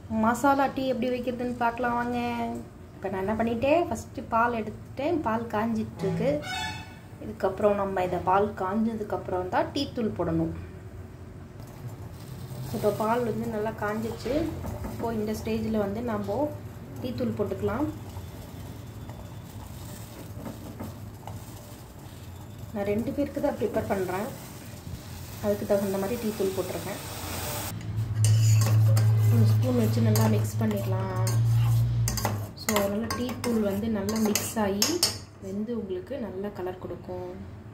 masala tea எப்படி வைக்கிறதுன்னு பார்க்கலாம் வாங்க இப்போ நான் என்ன பண்ணிட்டேன் ஃபஸ்ட்டு பால் எடுத்துட்டேன் பால் காஞ்சிட்ருக்கு இதுக்கப்புறம் நம்ம இதை பால் காஞ்சதுக்கப்புறம் தான் டீ தூள் போடணும் இப்போ பால் வந்து நல்லா காஞ்சிச்சு இப்போது இந்த ஸ்டேஜில் வந்து நம்ம டீ தூள் போட்டுக்கலாம் நான் ரெண்டு பேருக்கு தான் ப்ரிப்பேர் பண்ணுறேன் அதுக்கு தகுந்த மாதிரி டீ தூள் போட்டிருக்கேன் ஒரு ஸ்பூன் வச்சு நல்லா மிக்ஸ் பண்ணிக்கலாம் ஸோ அதனால் டீ தூள் வந்து நல்லா மிக்ஸ் ஆகி வெந்து உங்களுக்கு நல்ல கலர் கொடுக்கும்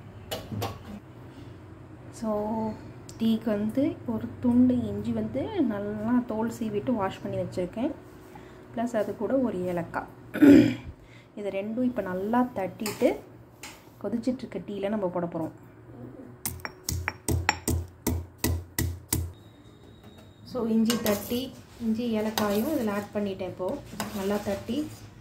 ஸோ டீக்கு வந்து ஒரு துண்டு இஞ்சி வந்து நல்லா தோல் சீவிட்டு வாஷ் பண்ணி வச்சுருக்கேன் ப்ளஸ் அது கூட ஒரு ஏலக்காய் இதை ரெண்டும் இப்போ நல்லா தட்டிட்டு கொதிச்சிட்ருக்க டீயில் நம்ம போட போகிறோம் ஸோ இஞ்சி தட்டி இஞ்சி ஏலக்காயும் இதில் ஆட் பண்ணிட்டேன் இப்போது நல்லா தட்டி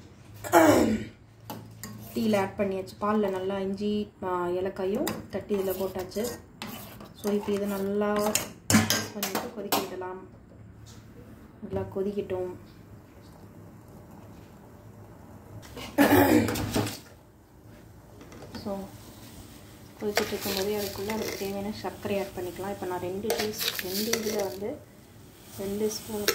டீயில் ஆட் பண்ணியாச்சு பாலில் நல்லா இஞ்சி ஏலக்காயும் தட்டி இதில் போட்டாச்சு ஸோ இப்போ இதை நல்லா பண்ணிட்டு கொதிக்க விடலாம் நல்லா கொதிக்கட்டும் ஸோ கொதிச்சுட்டு இருக்கும்போதே அதுக்குள்ளே அதுக்கு தேவையான சர்க்கரை ஆட் பண்ணிக்கலாம் இப்போ நான் ரெண்டு டீஸ் ரெண்டு இதில் வந்து ரெண்டு ஸ்பூன்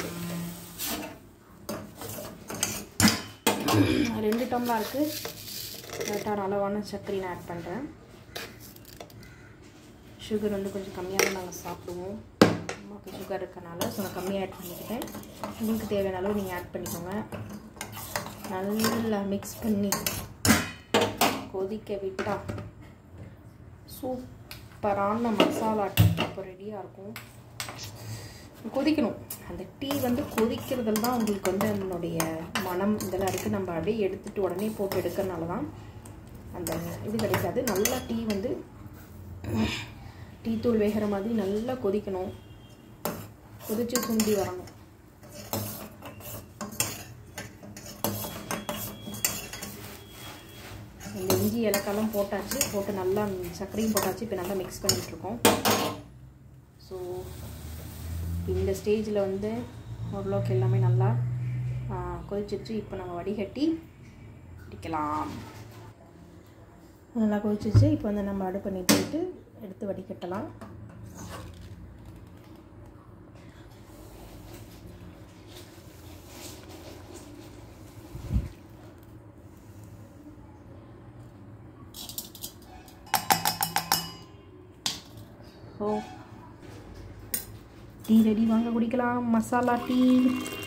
ரெண்டு டம்ளருக்கு கரெக்டான அளவான சர்க்கரை நான் ஆட் பண்ணுறேன் சுகர் வந்து கொஞ்சம் கம்மியாக தான் நாங்கள் சாப்பிடுவோம் அம்மாவுக்கு சுகர் இருக்கனால ஸோ நான் கம்மியாக ஆட் பண்ணிக்கிட்டேன் உங்களுக்கு தேவையான அளவு நீங்கள் ஆட் பண்ணிக்கோங்க நல்லா மிக்ஸ் பண்ணி கொதிக்க விட்டால் சூப்பரான மசாலா டீ இப்போ ரெடியாக இருக்கும் கொதிக்கணும் அந்த டீ வந்து கொதிக்கிறதுல தான் உங்களுக்கு வந்து அதனுடைய மனம் இதெல்லாம் இருக்குது நம்ம அப்படியே எடுத்துகிட்டு உடனே போட்டு எடுக்கிறனால தான் அந்த இது கிடைக்காது நல்லா டீ வந்து டீ தூள் வேகிற மாதிரி நல்லா கொதிக்கணும் கொதித்து சுண்டி வரணும் இந்த இஞ்சி இலக்கெல்லாம் போட்டாச்சு போட்டு நல்லா சர்க்கரையும் போட்டாச்சு இப்போ நல்லா மிக்ஸ் பண்ணிகிட்ருக்கோம் ஸோ இந்த ஸ்டேஜில் வந்து ஓரளவுக்கு எல்லாமே நல்லா கொதிச்சிச்சு இப்போ நம்ம வடிகட்டி அடிக்கலாம் நல்லா கொதிச்சிச்சு இப்போ வந்து நம்ம அடுப்பு நிறுத்திட்டு எடுத்து வடிகட்டலாம் ஸோ டீ ரெடி வாங்க குடிக்கலாம் மசாலா டீ